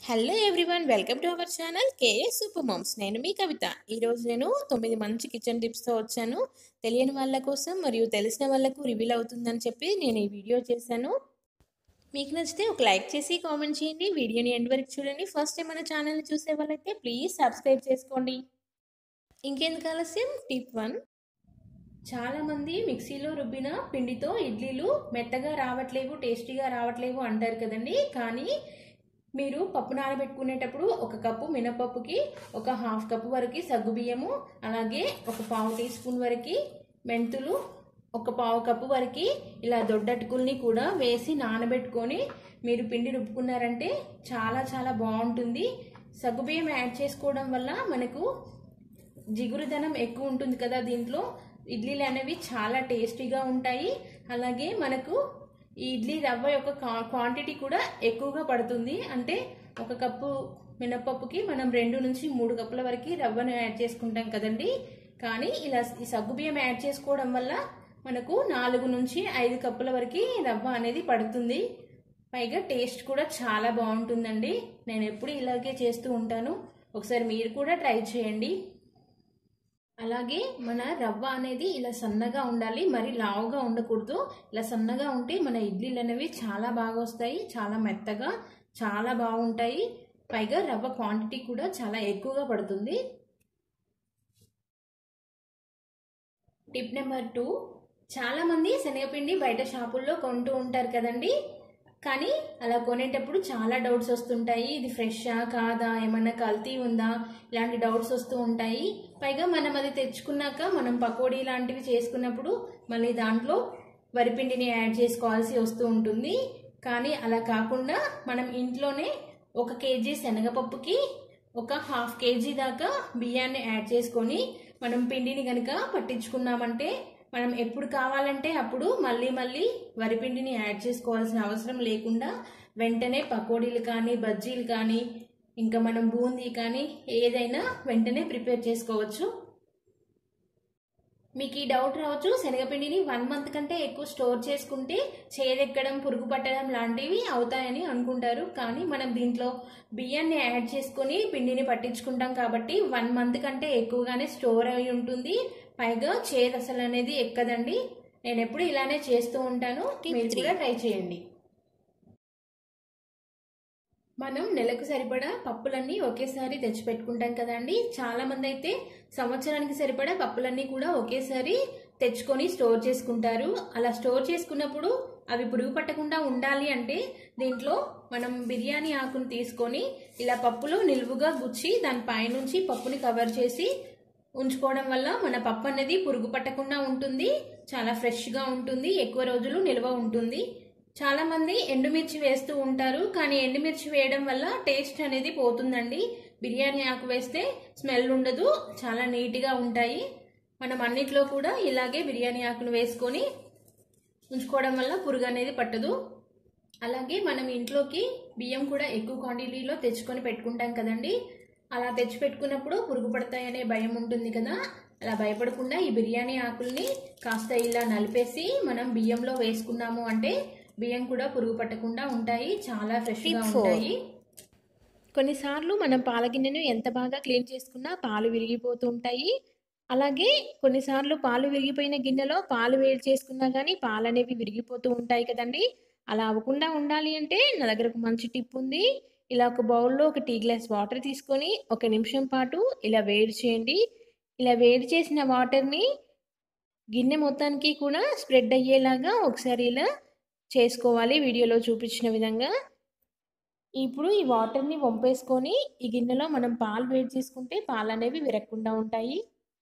hello everyone welcome to our channel KS super moms నేను మీ కవిత ఈరోజు నేను తొమ్మిది మంచి కిచెన్ టిప్స్తో వచ్చాను తెలియని వాళ్ళ కోసం మరియు తెలిసిన వాళ్ళకు రివీల్ అవుతుందని చెప్పి నేను ఈ వీడియో చేశాను మీకు నచ్చితే ఒక లైక్ చేసి కామెంట్ చేయండి వీడియోని ఎండ్ వరకు చూడండి ఫస్ట్ టైం మన ఛానల్ని చూసే వాళ్ళైతే ప్లీజ్ సబ్స్క్రైబ్ చేసుకోండి ఇంకెందుకు ఆలస్యం టిప్ వన్ చాలామంది మిక్సీలో రుబ్బిన పిండితో ఇడ్లీలు మెత్తగా రావట్లేవు టేస్టీగా రావట్లేవు అంటారు కదండి కానీ మీరు పప్పు నానబెట్టుకునేటప్పుడు ఒక కప్పు మినపప్పుకి ఒక హాఫ్ కప్పు వరకు సగ్గుబియ్యము అలాగే ఒక పావు టీ స్పూన్ వరకు మెంతులు ఒక పావు కప్పు వరకు ఇలా దొడ్డటుకుల్ని కూడా వేసి నానబెట్టుకొని మీరు పిండి రుబ్బుకున్నారంటే చాలా చాలా బాగుంటుంది సగ్గుబియ్యం యాడ్ చేసుకోవడం వల్ల మనకు జిగురుదనం ఎక్కువ ఉంటుంది కదా దీంట్లో ఇడ్లీలు అనేవి చాలా టేస్టీగా ఉంటాయి అలాగే మనకు ఈ ఇడ్లీ రవ్వ యొక్క క్వాంటిటీ కూడా ఎక్కువగా పడుతుంది అంటే ఒక కప్పు మినపప్పుకి మనం రెండు నుంచి మూడు కప్పుల వరకు రవ్వను యాడ్ చేసుకుంటాం కదండి కానీ ఇలా ఈ సగ్గుబియ్యం యాడ్ చేసుకోవడం వల్ల మనకు నాలుగు నుంచి ఐదు కప్పుల వరకు రవ్వ అనేది పడుతుంది పైగా టేస్ట్ కూడా చాలా బాగుంటుందండి నేను ఎప్పుడు ఇలాగే చేస్తూ ఉంటాను ఒకసారి మీరు కూడా ట్రై చేయండి అలాగే మన రవ్వ అనేది ఇలా సన్నగా ఉండాలి మరి లావుగా ఉండకూడదు ఇలా సన్నగా ఉంటే మన ఇడ్లీలు అనేవి చాలా బాగా వస్తాయి చాలా మెత్తగా చాలా బాగుంటాయి పైగా రవ్వ క్వాంటిటీ కూడా చాలా ఎక్కువగా పడుతుంది టిప్ నెంబర్ టూ చాలామంది శనగపిండి బయట షాపుల్లో కొంటూ ఉంటారు కదండి కానీ అలా కొనేటప్పుడు చాలా డౌట్స్ వస్తుంటాయి ఇది ఫ్రెషా కాదా ఏమన్నా కల్తీ ఉందా ఇలాంటి డౌట్స్ వస్తూ ఉంటాయి పైగా మనం అది తెచ్చుకున్నాక మనం పకోడీ లాంటివి చేసుకున్నప్పుడు మళ్ళీ దాంట్లో వరిపిండిని యాడ్ చేసుకోవాల్సి వస్తూ ఉంటుంది కానీ అలా కాకుండా మనం ఇంట్లోనే ఒక కేజీ శనగపప్పుకి ఒక హాఫ్ కేజీ దాకా బియ్యాన్ని యాడ్ చేసుకొని మనం పిండిని కనుక పట్టించుకున్నామంటే మనం ఎప్పుడు కావాలంటే అప్పుడు మళ్ళీ మళ్ళీ వరిపిండిని యాడ్ చేసుకోవాల్సిన అవసరం లేకుండా వెంటనే పకోడీలు కానీ బజ్జీలు కానీ ఇంకా మనం బూందీ కానీ ఏదైనా వెంటనే ప్రిపేర్ చేసుకోవచ్చు మీకు ఈ డౌట్ రావచ్చు శనగపిండిని వన్ మంత్ కంటే ఎక్కువ స్టోర్ చేసుకుంటే చేదెక్కడం పురుగు పట్టడం లాంటివి అవుతాయని అనుకుంటారు కానీ మనం దీంట్లో బియ్యాన్ని యాడ్ చేసుకొని పిండిని పట్టించుకుంటాం కాబట్టి వన్ మంత్ కంటే ఎక్కువగానే స్టోర్ అయి ఉంటుంది పైగా చేదు అసలు అనేది ఎక్కదండి నేను ఎప్పుడు ఇలానే చేస్తూ ఉంటాను మీరు కూడా ట్రై చేయండి మనం నెలకు సరిపడా పప్పులన్నీ ఒకేసారి తెచ్చిపెట్టుకుంటాం కదండి చాలా మంది అయితే సంవత్సరానికి సరిపడా పప్పులన్నీ కూడా ఒకేసారి తెచ్చుకొని స్టోర్ చేసుకుంటారు అలా స్టోర్ చేసుకున్నప్పుడు అవి పురుగు పట్టకుండా ఉండాలి అంటే దీంట్లో మనం బిర్యానీ ఆకును తీసుకొని ఇలా పప్పులో నిలువుగా గుచ్చి దాని పైనుంచి పప్పుని కవర్ చేసి ఉంచుకోవడం వల్ల మన పప్పు అనేది పురుగు పట్టకుండా ఉంటుంది చాలా ఫ్రెష్గా ఉంటుంది ఎక్కువ రోజులు నిల్వ ఉంటుంది చాలా మంది ఎండుమిర్చి వేస్తూ ఉంటారు కానీ ఎండుమిర్చి వేయడం వల్ల టేస్ట్ అనేది పోతుందండి బిర్యానీ ఆకు వేస్తే స్మెల్ ఉండదు చాలా నీట్గా ఉంటాయి మనం అన్నిట్లో కూడా ఇలాగే బిర్యానీ ఆకును వేసుకొని ఉంచుకోవడం వల్ల పురుగు అనేది పట్టదు అలాగే మనం ఇంట్లోకి బియ్యం కూడా ఎక్కువ క్వాంటిటీలో తెచ్చుకొని పెట్టుకుంటాం కదండి అలా తెచ్చి పెట్టుకున్నప్పుడు పురుగు పడతాయనే భయం ఉంటుంది కదా అలా భయపడకుండా ఈ బిర్యానీ ఆకుల్ని కాస్త ఇలా నలిపేసి మనం బియ్యంలో వేసుకున్నాము అంటే బియ్యం కూడా పురుగు పట్టకుండా ఉంటాయి చాలా ఫ్రెష్గా ఉంటాయి కొన్నిసార్లు మనం పాల గిన్నెను ఎంత బాగా క్లీన్ చేసుకున్నా పాలు విరిగిపోతూ ఉంటాయి అలాగే కొన్నిసార్లు పాలు విరిగిపోయిన గిన్నెలో పాలు వేడి చేసుకున్నా కానీ పాలు అనేవి విరిగిపోతూ ఉంటాయి కదండి అలా అవ్వకుండా ఉండాలి అంటే నా దగ్గర ఒక మంచి టిప్ ఉంది ఇలా ఒక బౌల్లో ఒక టీ గ్లాస్ వాటర్ తీసుకొని ఒక నిమిషం పాటు ఇలా వేడి చేయండి ఇలా వేడి చేసిన వాటర్ని గిన్నె మొత్తానికి కూడా స్ప్రెడ్ అయ్యేలాగా ఒకసారి ఇలా చేసుకోవాలి వీడియోలో చూపించిన విధంగా ఇప్పుడు ఈ వాటర్ని వంపేసుకొని ఈ గిన్నెలో మనం పాలు వేడి చేసుకుంటే పాలు అనేవి విరగకుండా ఉంటాయి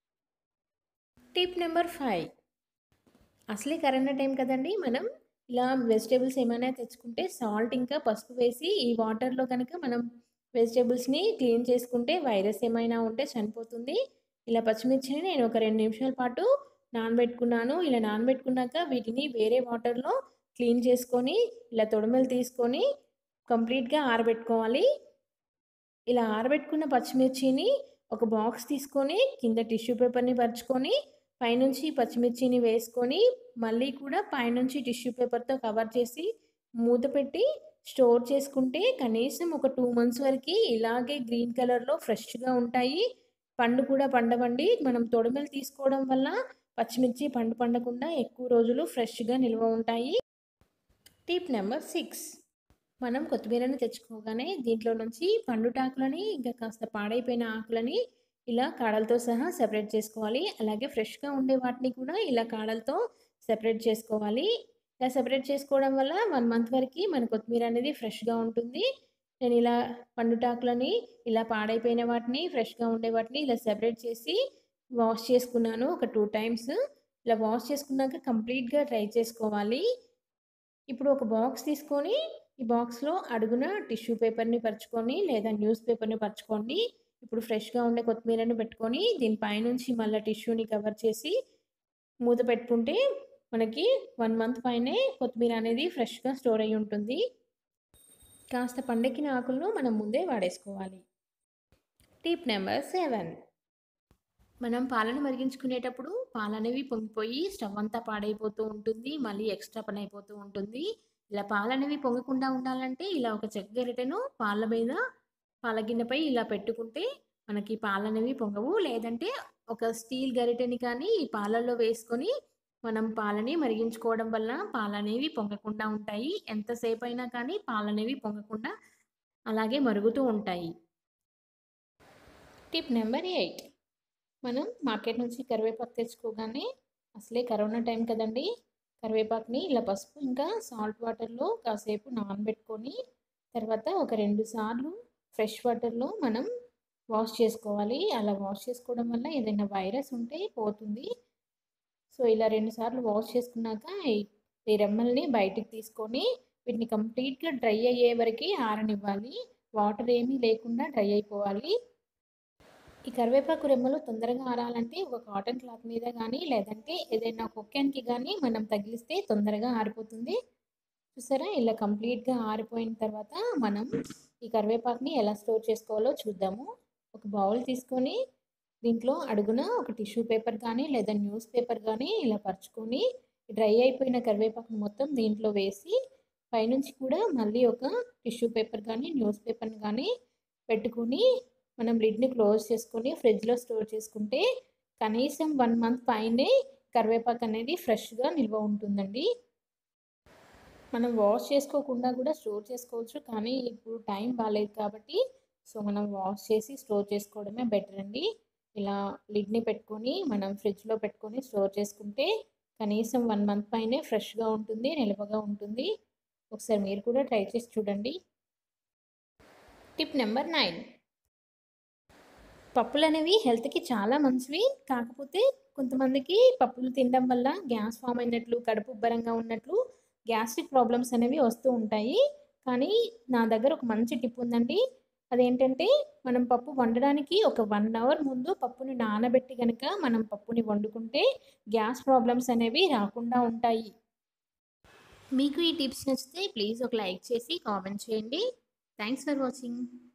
టిప్ నెంబర్ ఫైవ్ అసలే కరోనా టైం కదండి మనం ఇలా వెజిటేబుల్స్ ఏమైనా తెచ్చుకుంటే సాల్ట్ ఇంకా పసుపు వేసి ఈ వాటర్లో కనుక మనం వెజిటేబుల్స్ని క్లీన్ చేసుకుంటే వైరస్ ఏమైనా ఉంటే చనిపోతుంది ఇలా పచ్చిమిర్చిని నేను ఒక రెండు నిమిషాల పాటు నానబెట్టుకున్నాను ఇలా నానబెట్టుకున్నాక వీటిని వేరే వాటర్లో క్లీన్ చేసుకొని ఇలా తొడమలు తీసుకొని కంప్లీట్గా ఆరబెట్టుకోవాలి ఇలా ఆరబెట్టుకున్న పచ్చిమిర్చిని ఒక బాక్స్ తీసుకొని కింద టిష్యూ పేపర్ని పరుచుకొని పైనుంచి పచ్చిమిర్చిని వేసుకొని మళ్ళీ కూడా పైనుంచి టిష్యూ పేపర్తో కవర్ చేసి మూత పెట్టి స్టోర్ చేసుకుంటే కనీసం ఒక టూ మంత్స్ వరకు ఇలాగే గ్రీన్ కలర్లో ఫ్రెష్గా ఉంటాయి పండు కూడా పండవండి మనం తొడిమెలు తీసుకోవడం వల్ల పచ్చిమిర్చి పండు పండకుండా ఎక్కువ రోజులు ఫ్రెష్గా నిల్వ ఉంటాయి టిప్ నెంబర్ సిక్స్ మనం కొత్తిమీరని తెచ్చుకోగానే దీంట్లో నుంచి పండుటాకులని ఇంకా కాస్త పాడైపోయిన ఆకులని ఇలా కాడలతో సహా సెపరేట్ చేసుకోవాలి అలాగే ఫ్రెష్గా ఉండే వాటిని కూడా ఇలా కాడలతో సెపరేట్ చేసుకోవాలి ఇలా సెపరేట్ చేసుకోవడం వల్ల వన్ మంత్ వరకు మన కొత్తిమీర అనేది ఫ్రెష్గా ఉంటుంది నేను ఇలా పండుటాకులని ఇలా పాడైపోయిన వాటిని ఫ్రెష్గా ఉండే వాటిని ఇలా సెపరేట్ చేసి వాష్ చేసుకున్నాను ఒక టూ టైమ్స్ ఇలా వాష్ చేసుకున్నాక కంప్లీట్గా డ్రై చేసుకోవాలి ఇప్పుడు ఒక బాక్స్ తీసుకొని ఈ బాక్స్లో అడుగున టిష్యూ పేపర్ని పరుచుకొని లేదా న్యూస్ పేపర్ని పరుచుకోండి ఇప్పుడు ఫ్రెష్గా ఉండే కొత్తిమీరని పెట్టుకొని దీనిపైనుంచి మళ్ళీ టిష్యూని కవర్ చేసి మూత పెట్టుకుంటే మనకి వన్ మంత్ పైనే కొత్తిమీర అనేది ఫ్రెష్గా స్టోర్ అయి ఉంటుంది కాస్త పండెక్కిన ఆకులను మనం ముందే వాడేసుకోవాలి టిప్ నెంబర్ సెవెన్ మనం పాలను మరిగించుకునేటప్పుడు పాలు అనేవి పొంగిపోయి స్టవ్ అంతా పాడైపోతూ ఉంటుంది మళ్ళీ ఎక్స్ట్రా పని అయిపోతూ ఉంటుంది ఇలా పాలు అనేవి పొంగకుండా ఉండాలంటే ఇలా ఒక చెక్క గరిటెను పాల మీద పాల గిన్నెపై ఇలా పెట్టుకుంటే మనకి పాలు అనేవి పొంగవు లేదంటే ఒక స్టీల్ గరిటెని కానీ ఈ పాలల్లో వేసుకొని మనం పాలని మరిగించుకోవడం వల్ల పాలు అనేవి పొంగకుండా ఉంటాయి ఎంతసేపు అయినా కానీ పాలు అనేవి పొంగకుండా అలాగే మరుగుతూ ఉంటాయి టిప్ నెంబర్ ఎయిట్ మనం మార్కెట్ నుంచి కరివేపాకు తెచ్చుకోగానే అసలే కరోనా టైం కదండి కరివేపాకుని ఇలా పసుపు ఇంకా సాల్ట్ వాటర్లో కాసేపు నానబెట్టుకొని తర్వాత ఒక రెండు సార్లు ఫ్రెష్ వాటర్లో మనం వాష్ చేసుకోవాలి అలా వాష్ చేసుకోవడం వల్ల ఏదైనా వైరస్ ఉంటే పోతుంది సో ఇలా రెండు సార్లు వాష్ చేసుకున్నాక ఈ రెమ్మల్ని బయటికి తీసుకొని వీటిని కంప్లీట్గా డ్రై అయ్యే వరకు ఆరనివ్వాలి వాటర్ ఏమీ లేకుండా డ్రై అయిపోవాలి ఈ కరివేపాకు రెమ్మలు తొందరగా ఆరాలంటే ఒక కాటన్ క్లాత్ మీద కానీ లేదంటే ఏదైనా కుక్కానికి కానీ మనం తగిలిస్తే తొందరగా ఆరిపోతుంది చూసారా ఇలా కంప్లీట్గా ఆరిపోయిన తర్వాత మనం ఈ కరివేపాకుని ఎలా స్టోర్ చేసుకోవాలో చూద్దాము ఒక బౌల్ తీసుకొని దీంట్లో అడుగున ఒక టిష్యూ పేపర్ కానీ లేదా న్యూస్ పేపర్ కానీ ఇలా పరుచుకొని డ్రై అయిపోయిన కరివేపాకుని మొత్తం దీంట్లో వేసి పైనుంచి కూడా మళ్ళీ ఒక టిష్యూ పేపర్ కానీ న్యూస్ పేపర్ని కానీ పెట్టుకొని మనం లిడ్ని క్లోజ్ చేసుకొని ఫ్రిడ్జ్లో స్టోర్ చేసుకుంటే కనీసం వన్ మంత్ పైనే కరివేపాకు అనేది ఫ్రెష్గా నిల్వ ఉంటుందండి మనం వాష్ చేసుకోకుండా కూడా స్టోర్ చేసుకోవచ్చు కానీ ఇప్పుడు టైం బాగాలేదు కాబట్టి సో మనం వాష్ చేసి స్టోర్ చేసుకోవడమే బెటర్ అండి ఇలా లిడ్ని పెట్టుకొని మనం ఫ్రిడ్జ్లో పెట్టుకొని స్టోర్ చేసుకుంటే కనీసం వన్ మంత్ పైనే ఫ్రెష్గా ఉంటుంది నిల్వగా ఉంటుంది ఒకసారి మీరు కూడా ట్రై చేసి చూడండి టిప్ నెంబర్ నైన్ పప్పులు అనేవి హెల్త్కి చాలా మంచివి కాకపోతే కొంతమందికి పప్పులు తినడం వల్ల గ్యాస్ ఫామ్ అయినట్లు కడుపు ఉబ్బరంగా ఉన్నట్లు గ్యాస్ట్రిక్ ప్రాబ్లమ్స్ అనేవి వస్తూ ఉంటాయి కానీ నా దగ్గర ఒక మంచి టిప్ ఉందండి అదేంటంటే మనం పప్పు వండడానికి ఒక వన్ అవర్ ముందు పప్పుని నానబెట్టి కనుక మనం పప్పుని వండుకుంటే గ్యాస్ ప్రాబ్లమ్స్ అనేవి రాకుండా ఉంటాయి మీకు ఈ టిప్స్ నచ్చితే ప్లీజ్ ఒక లైక్ చేసి కామెంట్ చేయండి థ్యాంక్స్ ఫర్ వాచింగ్